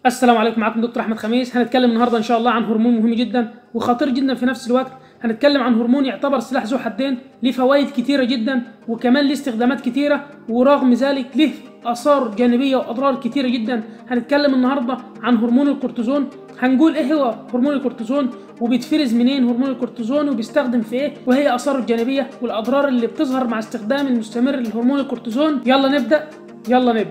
السلام عليكم معكم دكتور احمد خميس هنتكلم النهارده ان شاء الله عن هرمون مهم جدا وخطير جدا في نفس الوقت هنتكلم عن هرمون يعتبر سلاح ذو حدين ليه فوائد كتيره جدا وكمان ليه استخدامات كتيره ورغم ذلك ليه اثار جانبيه واضرار كتيره جدا هنتكلم النهارده عن هرمون الكورتيزون هنقول ايه هو هرمون الكورتيزون وبيتفرز منين هرمون الكورتيزون وبيستخدم في ايه وهي اثاره الجانبيه والاضرار اللي بتظهر مع استخدام المستمر لهرمون الكورتيزون يلا نبدا يلا نبدا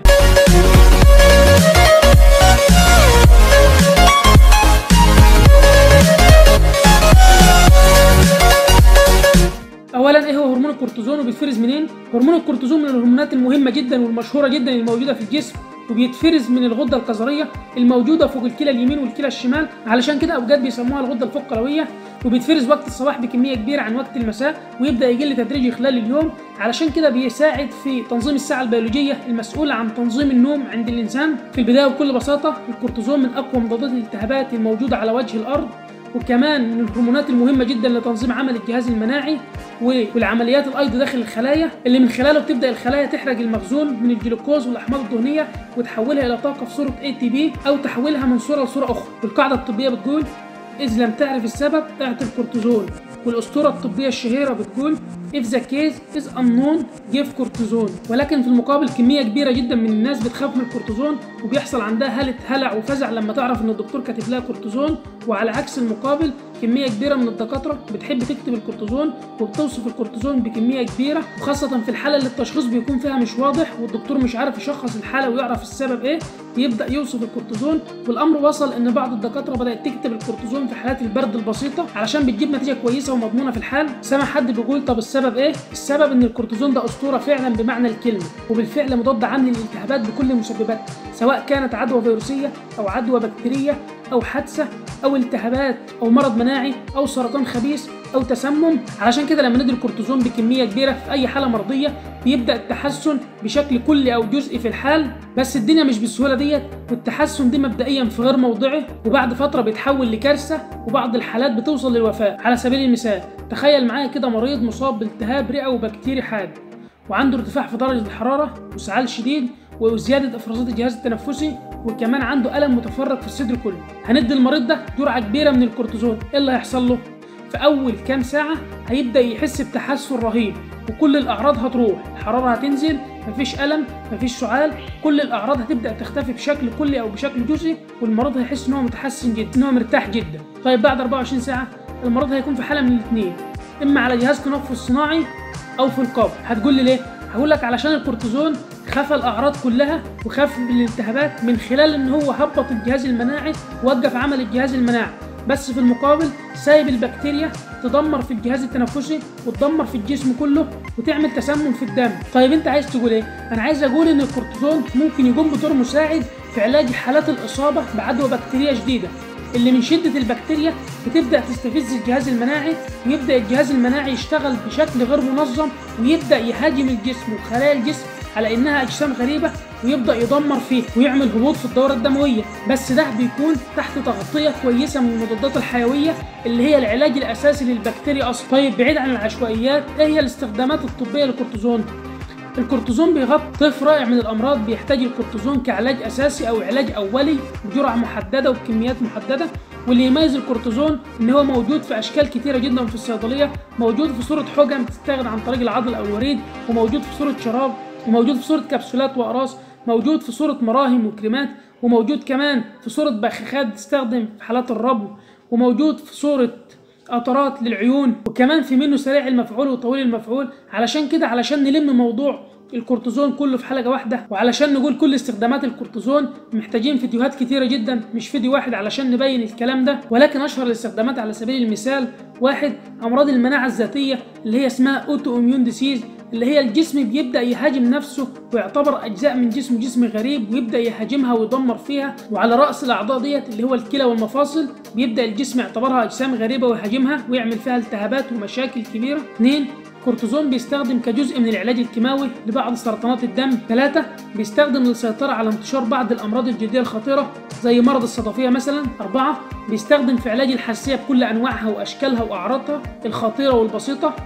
اولا ايه هو هرمون الكورتيزون وبيتفرز منين هرمون الكورتيزون من الهرمونات المهمه جدا والمشهوره جدا الموجوده في الجسم وبيتفرز من الغده الكظريه الموجوده فوق الكلى اليمين والكلى الشمال علشان كده اوجات بيسموها الغده الفوقلويه وبيتفرز وقت الصباح بكميه كبيره عن وقت المساء ويبدا يقل تدريجي خلال اليوم علشان كده بيساعد في تنظيم الساعه البيولوجيه المسؤوله عن تنظيم النوم عند الانسان في البدايه وبكل بساطه الكورتيزون من اقوى مضادات الالتهابات الموجوده على وجه الارض وكمان من الهرمونات المهمه جدا لتنظيم عمل الجهاز المناعي والعمليات الايض داخل الخلايا اللي من خلاله بتبدا الخلايا تحرق المخزون من الجلوكوز والاحماض الدهنيه وتحولها الى طاقه في صوره اي تي بي او تحولها من صوره لصوره اخرى والقاعده الطبيه بتقول اذ لم تعرف السبب اعطي الكورتيزون والاسطوره الطبيه الشهيره بتقول if the case is unknown give كورتيزون ولكن في المقابل كميه كبيره جدا من الناس بتخاف من الكورتيزون وبيحصل عندها هاله هلع وفزع لما تعرف ان الدكتور كاتب لها كورتيزون وعلى عكس المقابل كميه كبيره من الدكاتره بتحب تكتب الكورتيزون وبتوصف الكورتيزون بكميه كبيره وخاصه في الحاله اللي التشخيص بيكون فيها مش واضح والدكتور مش عارف يشخص الحاله ويعرف السبب ايه بيبدا يوصف الكورتيزون والامر وصل ان بعض الدكاتره بدات تكتب الكورتيزون في حالات البرد البسيطه علشان بتجيب نتيجه كويسه ومضمونه في الحال سمع حد بيقول طب السبب ايه السبب ان الكورتيزون ده اسطوره فعلا بمعنى الكلمه وبالفعل مضاد عام للالتهابات بكل مسبباتها سواء كانت عدوى فيروسيه او عدوى بكتيريه او حادثه او التهابات او مرض مناعي او سرطان خبيث او تسمم علشان كده لما ندي الكورتيزون بكميه كبيره في اي حاله مرضيه بيبدا التحسن بشكل كلي او جزئي في الحال بس الدنيا مش بالسهوله ديت والتحسن دي مبدئيا في غير موضعه وبعد فتره بيتحول لكارثه وبعض الحالات بتوصل للوفاه على سبيل المثال تخيل معايا كده مريض مصاب بالتهاب رئه وبكتيري حاد وعنده ارتفاع في درجه الحراره وسعال شديد وزياده افرازات الجهاز التنفسي وكمان عنده الم متفرق في الصدر كله هندي المريض ده جرعه كبيره من الكورتيزون ايه اللي هيحصل له في اول كام ساعه هيبدا يحس بتحسن رهيب وكل الاعراض هتروح الحراره هتنزل مفيش الم مفيش سعال كل الاعراض هتبدا تختفي بشكل كلي او بشكل جزئي والمريض هيحس ان هو متحسن جدا ان هو مرتاح جدا طيب بعد 24 ساعه المريض هيكون في حاله من الاثنين اما على جهاز تنفس صناعي او في القبر هتقول لي ليه هقول لك علشان الكورتيزون خفى الاعراض كلها وخف الالتهابات من خلال ان هو هبط الجهاز المناعي ووقف عمل الجهاز المناعي بس في المقابل سايب البكتيريا تدمر في الجهاز التنفسي وتدمر في الجسم كله وتعمل تسمم في الدم طيب انت عايز تقول ايه انا عايز اقول ان الكورتيزون ممكن يقوم بدور مساعد في علاج حالات الاصابه بعدوى بكتيريه شديده اللي من شدة البكتيريا بتبدأ تستفز الجهاز المناعي ويبدأ الجهاز المناعي يشتغل بشكل غير منظم ويبدأ يهاجم الجسم وخلايا الجسم على إنها أجسام غريبة ويبدأ يدمر فيه ويعمل هبوط في الدورة الدموية بس ده بيكون تحت تغطية كويسة من المضادات الحيوية اللي هي العلاج الأساسي للبكتيريا أصلا طيب بعيد عن العشوائيات إيه هي الاستخدامات الطبية للكورتيزون الكورتيزون بيغطي طيف رائع من الامراض بيحتاج الكورتيزون كعلاج اساسي او علاج اولي بجرعه محدده وبكميات محدده واللي يميز الكورتيزون ان هو موجود في اشكال كتيره جدا في الصيدليه موجود في صوره حقن بتتاخد عن طريق العضل او الوريد وموجود في صوره شراب وموجود في صوره كبسولات واقراص موجود في صوره مراهم وكريمات وموجود كمان في صوره بخاخات بتستخدم في حالات الربو وموجود في صوره قطرات للعيون وكمان في منه سريع المفعول وطويل المفعول علشان كده علشان نلم موضوع الكورتيزون كله في حلقه واحده وعلشان نقول كل استخدامات الكورتيزون محتاجين فيديوهات كتيره جدا مش فيديو واحد علشان نبين الكلام ده ولكن اشهر الاستخدامات على سبيل المثال واحد امراض المناعه الذاتيه اللي هي اسمها اوتو اميون ديسيز اللي هي الجسم بيبدا يهاجم نفسه ويعتبر اجزاء من جسم جسم غريب ويبدا يهاجمها ويدمر فيها وعلى راس الاعضاء ديت اللي هو الكلى والمفاصل بيبدا الجسم يعتبرها اجسام غريبه ويهاجمها ويعمل فيها التهابات ومشاكل كبيره اثنين الكورتيزون بيستخدم كجزء من العلاج الكيماوي لبعض سرطانات الدم ثلاثة بيستخدم للسيطرة على انتشار بعض الأمراض الجلدية الخطيرة زي مرض الصدفية مثلا أربعة بيستخدم في علاج الحساسية بكل أنواعها وأشكالها وأعراضها الخطيرة والبسيطة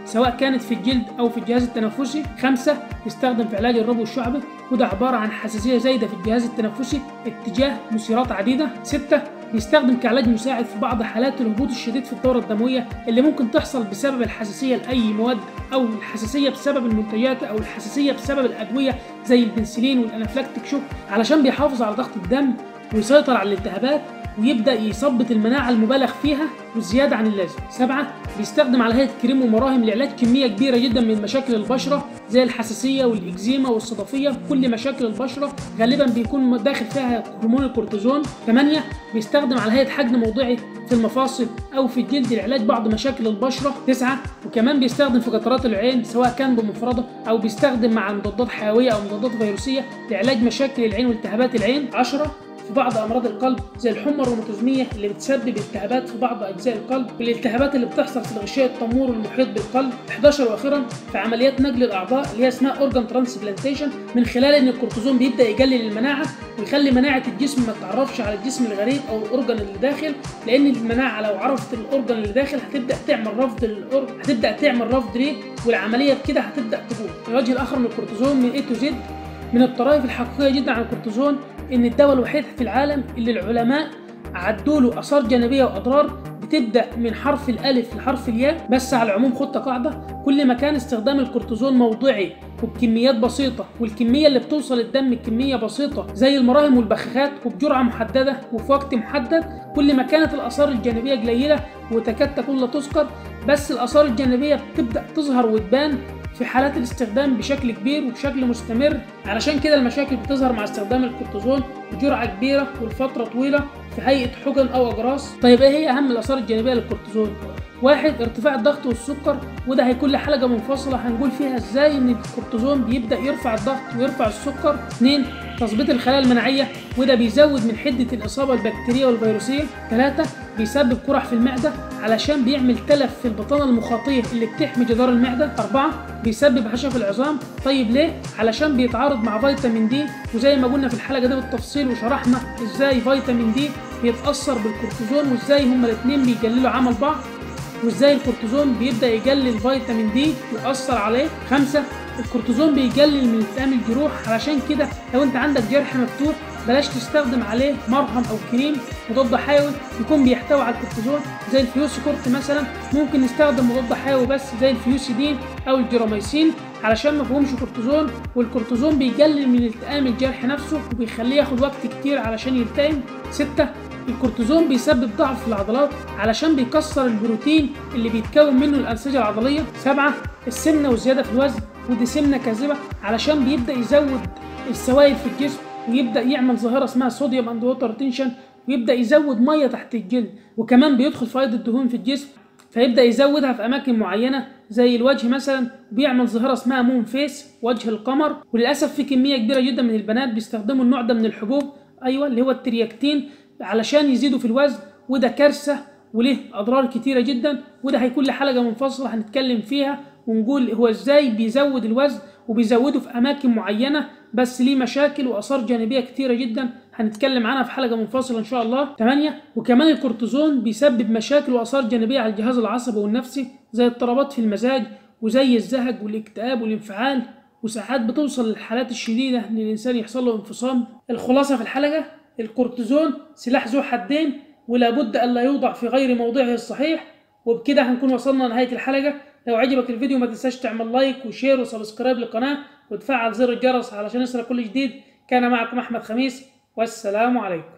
سواء كانت في الجلد او في الجهاز التنفسي خمسة بيستخدم في علاج الربو الشعبي وده عبارة عن حساسية زايدة في الجهاز التنفسي اتجاه مثيرات عديدة ستة بيستخدم كعلاج مساعد في بعض حالات الهبوط الشديد في الدورة الدموية اللي ممكن تحصل بسبب الحساسية لأي مواد أو الحساسية بسبب المنتجات أو الحساسية بسبب الأدوية زي البنسلين والأنافلاكتيك شوك علشان بيحافظ على ضغط الدم ويسيطر على الالتهابات ويبدا يثبط المناعه المبالغ فيها والزياده عن اللازم. سبعه بيستخدم على هيئه كريم ومراهم لعلاج كميه كبيره جدا من مشاكل البشره زي الحساسيه والاكزيما والصدفيه كل مشاكل البشره غالبا بيكون داخل فيها هرمون الكورتيزون. ثمانيه بيستخدم على هيئه حقن موضعي في المفاصل او في الجلد لعلاج بعض مشاكل البشره. تسعه وكمان بيستخدم في قطرات العين سواء كان بمفرده او بيستخدم مع مضادات حيويه او مضادات فيروسيه لعلاج مشاكل العين والتهابات العين. 10 في بعض امراض القلب زي الحمى الروماتيزميه اللي بتسبب التهابات في بعض اجزاء القلب والالتهابات اللي بتحصل في الغشاء التمور المحيط بالقلب 11 واخيرا في عمليات نقل الاعضاء اللي هي اسمها اورجان ترانسبلانتيشن من خلال ان الكورتيزون بيبدا يقلل المناعه ويخلي مناعه الجسم ما تعرفش على الجسم الغريب او الاورجان اللي داخل لان المناعه لو عرفت الاورجان اللي داخل هتبدا تعمل رفض للاورجان هتبدا تعمل رفض ليه والعمليه بكده هتبدا تبوظ الوجه الاخر من الكورتيزون من اي تو زد من الطرائف الحقيقيه جدا عن الكورتيزون ان الدواء الوحيد في العالم اللي العلماء عدوا له اثار جانبيه واضرار بتبدا من حرف الالف لحرف الياء بس على العموم خد قاعده كل ما كان استخدام الكورتيزون موضعي وبكميات بسيطه والكميه اللي بتوصل الدم كميه بسيطه زي المراهم والبخاخات وبجرعه محدده وفي وقت محدد كل ما كانت الاثار الجانبيه قليله وتكاد تكون لا تذكر بس الاثار الجانبيه بتبدا تظهر وتبان في حالات الاستخدام بشكل كبير وبشكل مستمر علشان كده المشاكل بتظهر مع استخدام الكورتيزون بجرعة كبيرة ولفترة طويلة في هيئة حقن أو أجراس طيب إيه هي أهم الآثار الجانبية للكورتيزون؟ واحد ارتفاع الضغط والسكر وده هيكون لحلقة منفصلة هنقول فيها ازاي ان الكورتيزون بيبدأ يرفع الضغط ويرفع السكر اثنين تظبيط الخلايا المناعية وده بيزود من حدة الإصابة البكتيرية والفيروسية ثلاثة بيسبب قرح في المعدة علشان بيعمل تلف في البطانة المخاطية اللي بتحمي جدار المعدة أربعة بيسبب هشف العظام طيب ليه؟ علشان بيتعارض مع فيتامين دي وزي ما قلنا في الحلقة دي بالتفصيل وشرحنا ازاي فيتامين دي بيتأثر بالكورتيزون وازاي هما الاتنين بيقللوا عمل بعض وازاي الكورتيزون بيبدا يقلل فيتامين دي ويأثر عليه خمسة الكورتيزون بيقلل من التئام الجروح علشان كده لو انت عندك جرح مفتوح بلاش تستخدم عليه مرهم او كريم مضاد حيوي يكون بيحتوي على الكورتيزون زي الفيوسيكورت مثلا ممكن نستخدم مضاد حيوي بس زي الفيوسيدين او الجيروميسين علشان ما فيهمش كورتيزون والكورتيزون بيقلل من التئام الجرح نفسه وبيخليه ياخد وقت كتير علشان يلتئم ستة الكورتيزون بيسبب ضعف في العضلات علشان بيكسر البروتين اللي بيتكون منه الأنسجة العضلية سبعة السمنة والزيادة في الوزن ودي سمنة كاذبة علشان بيبدأ يزود السوائل في الجسم ويبدأ يعمل ظاهرة اسمها صوديوم اند ووتر تنشن ويبدأ يزود مية تحت الجلد وكمان بيدخل فائض الدهون في الجسم فيبدأ يزودها في أماكن معينة زي الوجه مثلا بيعمل ظاهرة اسمها مون فيس وجه القمر وللأسف في كمية كبيرة جدا من البنات بيستخدموا النوع ده من الحبوب أيوة اللي هو الترياكتين علشان يزيدوا في الوزن وده كارثة وليه أضرار كتيرة جدا وده هيكون لحلقة منفصلة هنتكلم فيها ونقول هو ازاي بيزود الوزن وبيزوده في أماكن معينة بس ليه مشاكل وآثار جانبية كتيرة جدا هنتكلم عنها في حلقة منفصلة إن شاء الله 8 وكمان الكورتيزون بيسبب مشاكل وآثار جانبية على الجهاز العصبي والنفسي زي اضطرابات في المزاج وزي الزهق والاكتئاب والانفعال وساعات بتوصل للحالات الشديدة إن الإنسان يحصل له انفصام الخلاصة في الحلقة الكورتيزون سلاح ذو حدين ولا بد ألا يوضع في غير موضعه الصحيح وبكده هنكون وصلنا لنهاية الحلقة لو عجبك الفيديو ما تنساش تعمل لايك وشير وسبسكرايب للقناة وتفعل زر الجرس علشان يصلك كل جديد كان معكم أحمد خميس والسلام عليكم